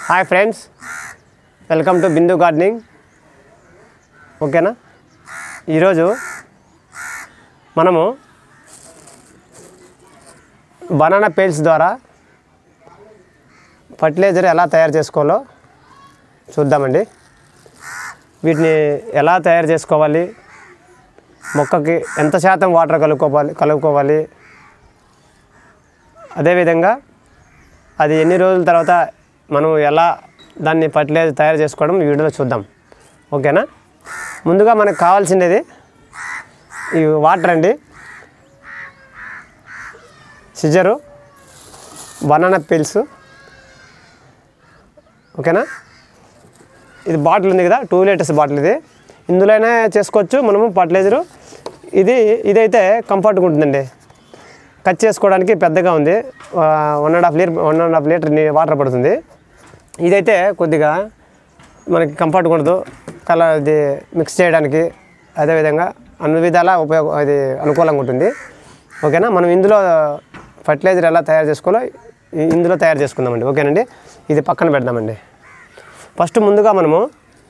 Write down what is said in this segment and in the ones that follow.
hi friends welcome to Bindu gardening ఓకేనా ఈరోజు మనము బనానా పేల్స్ ద్వారా ఫర్టిలైజర్ ఎలా తయారు చేసుకోవాలో చూద్దామండి వీటిని ఎలా తయారు చేసుకోవాలి మొక్కకి ఎంత శాతం వాటర్ కలుపుకోవాలి కలుపుకోవాలి అదేవిధంగా అది ఎన్ని రోజుల తర్వాత మనం ఎలా దాన్ని ఫర్టిలైజర్ తయారు చేసుకోవడం ఈ వీడియోలో చూద్దాం ఓకేనా ముందుగా మనకు కావాల్సింది ఈ వాటర్ అండి సిజరు బనానా పిల్స్ ఓకేనా ఇది బాటిల్ ఉంది కదా టూ లీటర్స్ బాటిల్ ఇది ఇందులోనే చేసుకోవచ్చు మనము ఫర్టిలైజరు ఇది ఇదైతే కంఫర్ట్గా ఉంటుందండి కట్ చేసుకోవడానికి పెద్దగా ఉంది one and half litre one and half litre నీ- వాటర్ పడుతుంది ఇదైతే కొద్దిగా మనకి కంఫర్ట్గా ఉండదు కలర్ ఇది మిక్స్ చేయడానికి అదేవిధంగా అన్ని విధాలా ఉపయోగ అది అనుకూలంగా ఉంటుంది ఓకేనా మనం ఇందులో ఫర్టిలైజర్ ఎలా తయారు చేసుకోవాలో ఇ- ఇందులో తయారు చేసుకుందామండి ఓకేనండి ఇది పక్కన పెడదామండి ఫస్ట్ ముందుగా మనము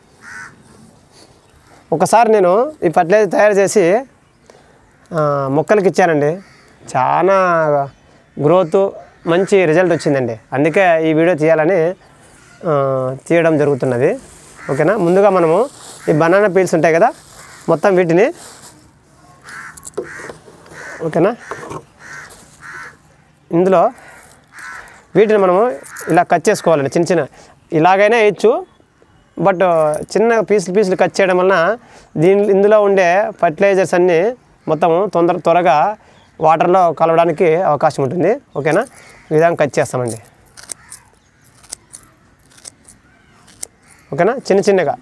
ఒకసారి నేను ఈ ఫర్టిలైజర్ తయారు చేసి ఆ, మొక్కలకి ఇచ్చానండి చాలా గ్రోత్ మంచి రిజల్ట్ వచ్చిందండి అందుకే ఈ వీడియో తీయాలని ఆ, తీయడం జరుగుతున్నది ఓకేనా ముందుగా మనము ఈ బనానా పీల్స్ ఉంటాయి కదా మొత్తం వీటిని ఓకేనా ఇందులో వీటిని మనము ఇలా కట్ చేసుకోవాలండి చిన్న చిన్న ఇలాగైనా వేయచ్చు బట్ చిన్న పీసులు పీసులు కట్ చేయడం వలన దీని ఇందులో ఉండే ఫర్టిలైజర్స్ అన్నీ మొత్తం తొందర త్వరగా వాటర్లో కలవడానికి అవకాశం ఉంటుంది ఓకేనా ఈ విధంగా కట్ చేస్తామండి ఓకేనా చిన్న చిన్నగా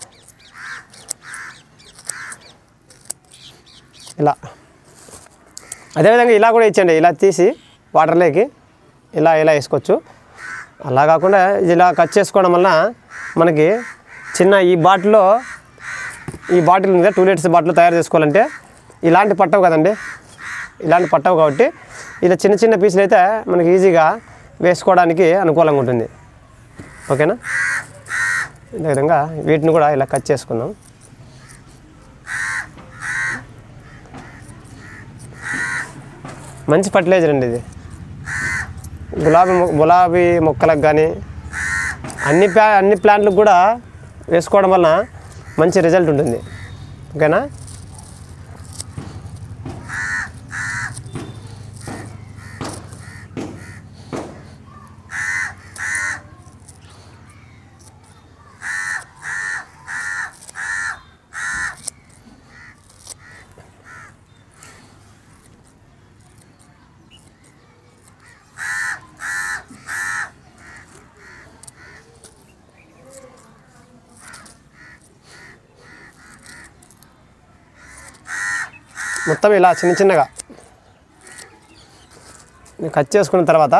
ఇలా అదేవిధంగా ఇలా కూడా ఇచ్చండి ఇలా తీసి వాటర్లోకి ఇలా ఇలా వేసుకోవచ్చు అలా కాకుండా ఇది ఇలా కట్ చేసుకోవడం వల్ల మనకి చిన్న ఈ బాటిల్లో ఈ బాటిల్ మీద టూ లీటర్స్ బాటిల్ తయారు చేసుకోవాలంటే ఇలాంటి పట్టవు కదండి ఇలాంటి పట్టవు కాబట్టి ఇలా చిన్న చిన్న పీసులు అయితే మనకి ఈజీగా వేసుకోవడానికి అనుకూలంగా ఉంటుంది ఓకేనా ఇదే విధంగా వీటిని కూడా ఇలా కట్ చేసుకుందాం మంచి ఫర్టిలైజర్ అండి ఇది గులాబీ మొ- గులాబీ మొక్కలకు కానీ అన్ని ప్లా అన్ని ప్లాంట్లకు కూడా వేసుకోవడం వలన మంచి రిజల్ట్ ఉంటుంది ఓకేనా మొత్తం ఇలా చిన్న చిన్నగా కట్ చేసుకున్న తర్వాత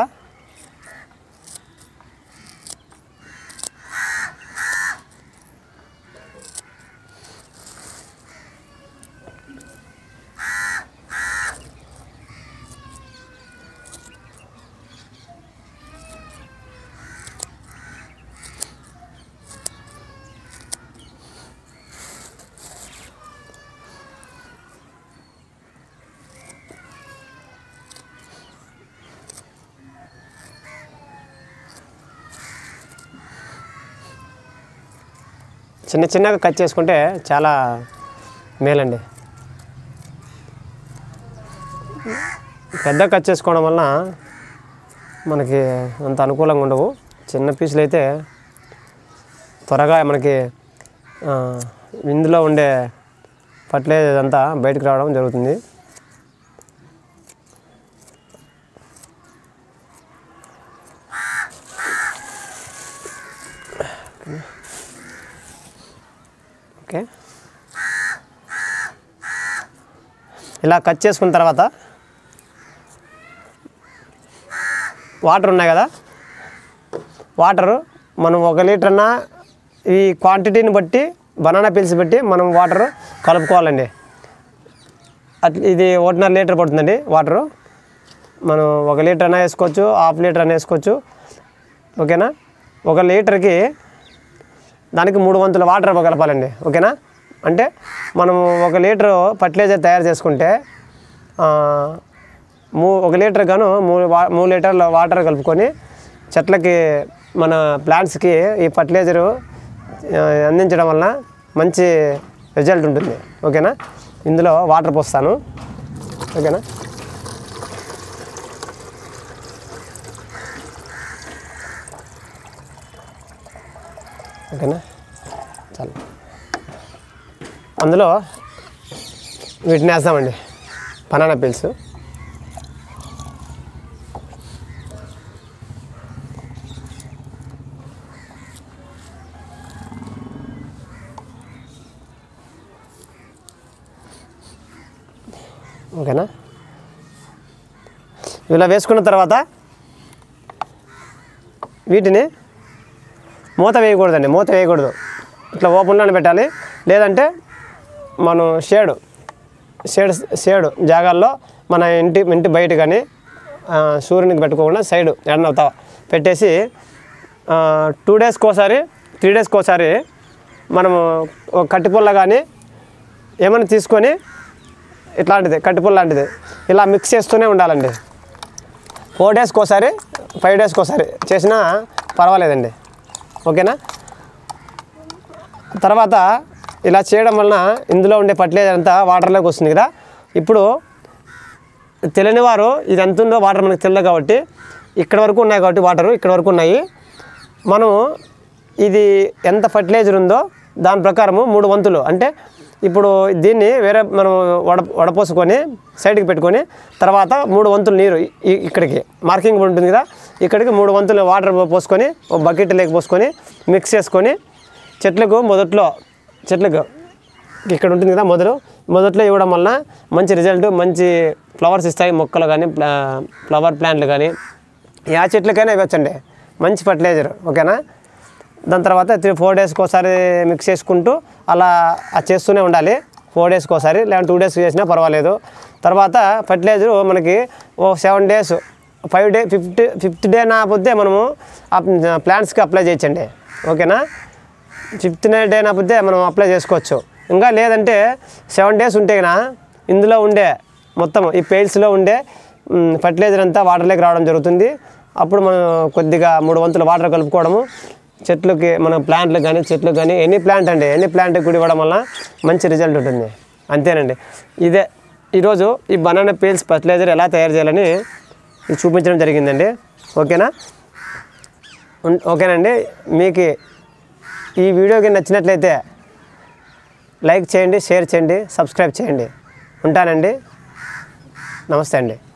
చిన్న చిన్నగా కట్ చేసుకుంటే చాలా మేలండి పెద్ద కట్ చేసుకోవడం వలన మనకి అంత అనుకూలంగా ఉండవు చిన్న పీసులు అయితే త్వరగా మనకి ఆ, ఇందులో ఉండే ఫర్టిలైజర్ అంతా బయటకు రావడం జరుగుతుంది ఓకే ఇలా కట్ చేసుకున్న తర్వాత వాటర్ ఉన్నాయి కదా వాటర్ మనం ఒక లీటర్ అన్న ఈ క్వాంటిటీని బట్టి బనానా పిల్స్ బట్టి మనం వాటర్ కలుపుకోవాలండి అట్లా ఇది ఒకటిన్నర లీటర్ పడుతుందండి వాటరు మనం ఒక లీటర్ అయినా వేసుకోవచ్చు హాఫ్ లీటర్ అయినా వేసుకోవచ్చు ఓకేనా ఒక లీటర్కి దానికి మూడు వంతుల వాటర్ కలపాలండి ఓకేనా అంటే మనము ఒక లీటర్ ఫర్టిలైజర్ తయారు చేసుకుంటే ఆ, మూ ఒక లీటర్ గాను మూడు వా మూడు లీటర్ల వాటర్ కలుపుకొని చెట్లకి మన ప్లాంట్స్కి ఈ ఫర్టిలైజరు ఆ, అందించడం వలన మంచి రిజల్ట్ ఉంటుంది ఓకేనా ఇందులో వాటర్ పోస్తాను ఓకేనా ఓకేనా చాలు అందులో వీటిని వేస్తామండి బనానా పీల్స్ ఓకేనా ఇలా వేసుకున్న తర్వాత వీటిని మూత వేయకూడదండి మూత వేయకూడదు ఇట్లా ఓపెన్లోనే పెట్టాలి లేదంటే మనం షేడు షేడ్ షేడు జాగాల్లో మన ఇంటి ఇంటి బయట కానీ ఆ, సూర్యునికి పెట్టుకోకుండా సైడు ఎండవుతా పెట్టేసి టూ డేస్కి ఒకసారి త్రీ డేస్కి ఒకసారి మనము ఒక కట్టిపుల్ల కానీ ఏమైనా తీసుకొని ఇట్లాంటిది కట్టిపుల్ల లాంటిది ఇలా మిక్స్ చేస్తూనే ఉండాలండి ఫోర్ డేస్కి ఒకసారి ఫైవ్ డేస్కి ఒకసారి చేసినా పర్వాలేదండి ఓకేనా తర్వాత ఇలా చేయడం వలన ఇందులో ఉండే ఫర్టిలైజర్ అంతా వాటర్లోకి వస్తుంది కదా ఇప్పుడు తెలియని వారు ఇది ఎంత ఉందో వాటర్ మనకు తెలియదు కాబట్టి ఇక్కడ వరకు ఉన్నాయి కాబట్టి వాటర్ ఇక్కడ వరకు ఉన్నాయి మనం ఇది ఎంత ఫర్టిలైజర్ ఉందో దాని ప్రకారము మూడు వంతులు అంటే ఇప్పుడు దీన్ని వేరే మనం వడ వడపోసుకొని సైడ్కి పెట్టుకొని తర్వాత మూడు వంతులు నీరు ఇ- ఇక్కడికి మార్కింగ్ ఉంటుంది కదా ఇక్కడికి మూడు వంతులు వాటర్ పోసుకొని ఒక బకెట్ లేక పోసుకొని మిక్స్ చేసుకొని చెట్లకు మొదట్లో చెట్లకు ఇక్కడ ఉంటుంది కదా మొదలు మొదట్లో ఇవ్వడం వలన మంచి రిజల్ట్ మంచి ఫ్లవర్స్ ఇస్తాయి మొక్కలు కానీ ఫ్లవర్ ప్లాంట్లు కానీ యా చెట్లకైనా ఇవ్వచ్చండి మంచి ఫర్టిలైజర్ ఓకేనా దాని తర్వాత త్రీ ఫోర్ డేస్కి ఒకసారి మిక్స్ చేసుకుంటూ అలా అది చేస్తూనే ఉండాలి ఫోర్ డేస్కి ఒకసారి లేదంటే టూ డేస్కి చేసినా పర్వాలేదు తర్వాత ఫర్టిలైజర్ మనకి ఓ seven days five day fifth fifth day నా పొద్దే మనము ప్లాంట్స్కి అప్లై చేయొచ్చండి ఓకేనా ఫిఫ్త్ డే నా పొద్దే మనం అప్లై చేసుకోవచ్చు ఇంకా లేదంటే సెవెన్ డేస్ ఉంటే కన్నా ఇందులో ఉండే మొత్తం ఈ పెయిల్స్లో ఉండే ఫర్టిలైజర్ అంతా వాటర్లోకి రావడం జరుగుతుంది అప్పుడు మనం కొద్దిగా మూడు వంతుల వాటర్ కలుపుకోవడము చెట్లకి మన ప్లాంట్లకు కానీ చెట్లకు కానీ ఎనీ ప్లాంట్ అండి ఎనీ ప్లాంట్కి కూడా ఇవ్వడం వల్ల మంచి రిజల్ట్ ఉంటుంది అంతేనండి ఇదే ఈరోజు ఈ బనానా పీల్స్ ఫర్టిలైజర్ ఎలా తయారు చేయాలని ఇది చూపించడం జరిగిందండి ఓకేనా ఉన్- ఓకేనండి మీకు ఈ వీడియోకి నచ్చినట్లయితే లైక్ చేయండి షేర్ చేయండి సబ్స్క్రైబ్ చేయండి ఉంటానండి నమస్తే అండి